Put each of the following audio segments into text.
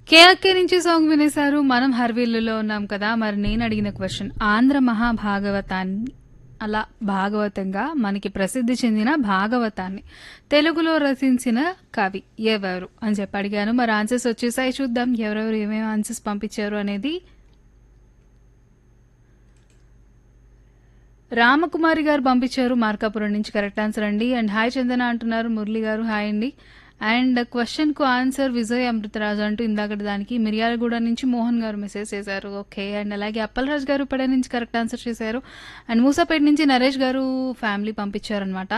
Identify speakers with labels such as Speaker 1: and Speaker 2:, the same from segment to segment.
Speaker 1: KRK నుంచి song వినేశారు మనం హర్వీల్లులో ఉన్నాం కదా మరి నేను అడిగిన క్వశ్చన్ ఆంధ్ర మహాభాగవతాన్ని అలా భాగవతంగా మనకి ప్రసిద్ధి చెందిన భాగవతాన్ని తెలుగులో రచించిన కవి ఎవరు అని చెప్పి అడిగాను మరి ఆన్సర్స్ వచ్చేసాయి చూద్దాం ఎవరెవరు ఏమేమి ఆన్సర్స్ పంపించారు అనేది రామకుమారి గారు పంపించారు మార్కాపురం నుంచి కరెక్ట్ ఆన్సర్ అండి అండ్ హాయ్ చందన అంటున్నారు మురళి గారు హాయ్ అండి అండ్ క్వశ్చన్ కు ఆన్సర్ విజయ్ అమృతరాజు అంటూ ఇందాకటి దానికి మిర్యాలగూడ నుంచి మోహన్ గారు మెసేజ్ చేశారు ఓకే అండ్ అలాగే అప్పలరాజు గారు పడే నుంచి కరెక్ట్ ఆన్సర్ చేశారు అండ్ మూసాపేట నుంచి నరేష్ గారు ఫ్యామిలీ పంపించారనమాట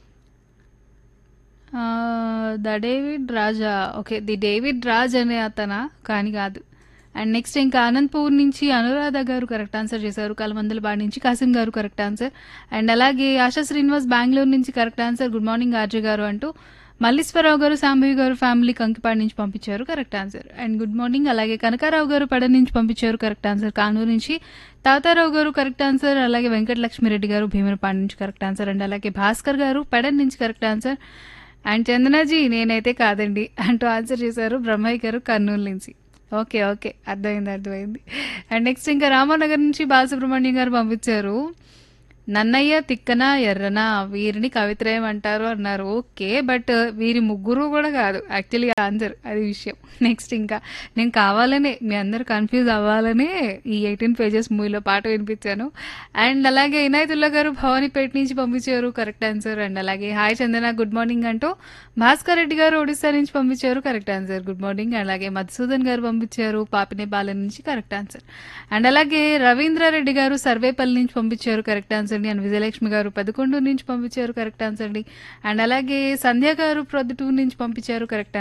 Speaker 1: the David Raja okay the David Raj అనే అతన కానీ కాదు అండ్ నెక్స్ట్ ఇంకా అనంతపూర్ నుంచి అనురాధ గారు కరెక్ట్ ఆన్సర్ చేశారు కలమందలబాడి నుంచి కాసిం గారు కరెక్ట్ ఆన్సర్ అండ్ అలాగే ఆశా శ్రీనివాస్ బెంగళూరు నుంచి correct answer good morning RJ గారు అంటూ మల్లీశ్వరరావు గారు సాంబవి గారు ఫ్యామిలీ కంకిపాడి నుంచి పంపించారు correct answer and good morning అలాగే కనకారావు గారు పడ నుంచి పంపించారు కరెక్ట్ ఆన్సర్ కానూరు నుంచి తాతారావు గారు కరెక్ట్ ఆన్సర్ అలాగే వెంకటలక్ష్మిరెడ్డి గారు భీమనపాడి నుంచి కరెక్ట్ ఆన్సర్ అండ్ అలాగే భాస్కర్ గారు పెడన్ నుంచి కరెక్ట్ ఆన్సర్ అండ్ చందనాజీ నేనైతే కాదండి అంటూ ఆన్సర్ చేశారు బ్రహ్మయ్య గారు కర్నూలు నుంచి ఓకే ఓకే అర్థమైంది అర్థమైంది అండ్ నెక్స్ట్ ఇంకా రామానగర్ నుంచి బాలసుబ్రహ్మణ్యం గారు పంపించారు నన్నయ్య తిక్కన ఎర్రన వీరిని కవిత్రయం అంటారు అన్నారు ఓకే బట్ వీరి ముగ్గురు కూడా కాదు యాక్చువల్లీ ఆన్సర్ అది విషయం నెక్స్ట్ ఇంకా నేను కావాలనే మీ అందరు కన్ఫ్యూజ్ అవ్వాలనే ఈ ఎయిటీన్ పేజెస్ మూవీలో పాట వినిపించాను అండ్ అలాగే ఇనాయతుల్లా గారు భవానీపేట నుంచి పంపించారు కరెక్ట్ ఆన్సర్ అండ్ అలాగే హాయ్ చందన గుడ్ మార్నింగ్ అంటూ భాస్కర్ రెడ్డి గారు ఒడిస్సా నుంచి పంపించారు కరెక్ట్ ఆన్సర్ గుడ్ మార్నింగ్ అలాగే మధుసూదన్ గారు పంపించారు పాపినేపాలెం నుంచి కరెక్ట్ ఆన్సర్ అండ్ అలాగే రవీంద్రారెడ్డి గారు సర్వేపల్లి నుంచి పంపించారు కరెక్ట్ ఆన్సర్ అండి అండ్ విజయలక్ష్మి గారు పదకొండు నుంచి పంపించారు కరెక్ట్ ఆన్సర్ అండి అండ్ అలాగే సంధ్య గారు ప్రొద్దుటూరు నుంచి పంపించారు కరెక్ట్